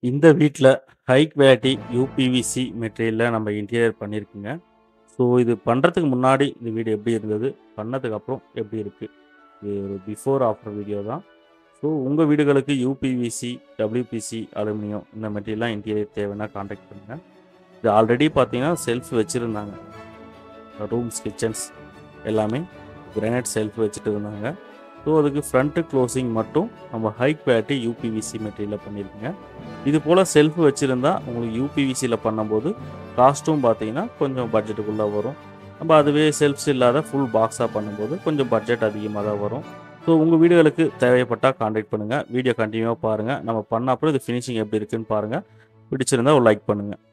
இந்த வீட்ல high quality UPVC மெட்டீரியல்ல நம்ம இன்டீரியர் பண்ணியிருக்குங்க. ஸோ இது பண்றதுக்கு முன்னாடி இந்த வீடு எப்படி இருந்தது? பண்ணதுக்கு அப்புறம் எப்படி இருக்கு? இது ஒரு பிஃபோர், ஆஃப்டர் வீடியோ தான். ஸோ உங்க வீடுகளுக்கு யூபிவிசி, டபிள்யூபிசி, அலுமினியம் இந்த மெட்டீரியல்லாம் இன்டீரியர் தேவைன்னா கான்டாக்ட் பண்ணுங்க. இது ஆல்ரெடி பார்த்தீங்கன்னா செல்ஃப் வச்சிருந்தாங்க. ரூம்ஸ், கிச்சன்ஸ் எல்லாமே கிரானைட் செல்ஃப் வச்சுட்டு இருந்தாங்க. ஸோ அதுக்கு ஃப்ரண்ட் க்ளோசிங் மட்டும் நம்ம ஹை குவாலிட்டி யூபிவிசி மெட்டீரியல்ல பண்ணியிருக்குங்க. இது போல செல்ஃப் வச்சிருந்தா உங்களுக்கு யூபிவிசில பண்ணும்போது காஸ்ட்டும் பார்த்தீங்கன்னா கொஞ்சம் பட்ஜெட்டுக்குள்ள வரும். நம்ம அதுவே செல்ஃப்ஸ் இல்லாத ஃபுல் பாக்ஸா பண்ணும்போது கொஞ்சம் பட்ஜெட் அதிகமா தான் வரும். ஸோ உங்க வீடுகளுக்கு தேவைப்பட்டா கான்டாக்ட் பண்ணுங்க. வீடியோ கன்டினியூவா பாருங்க. நம்ம பண்ண அப்புறம் இது ஃபினிஷிங் எப்படி இருக்குன்னு பாருங்க. பிடிச்சிருந்தா ஒரு லைக் பண்ணுங்க.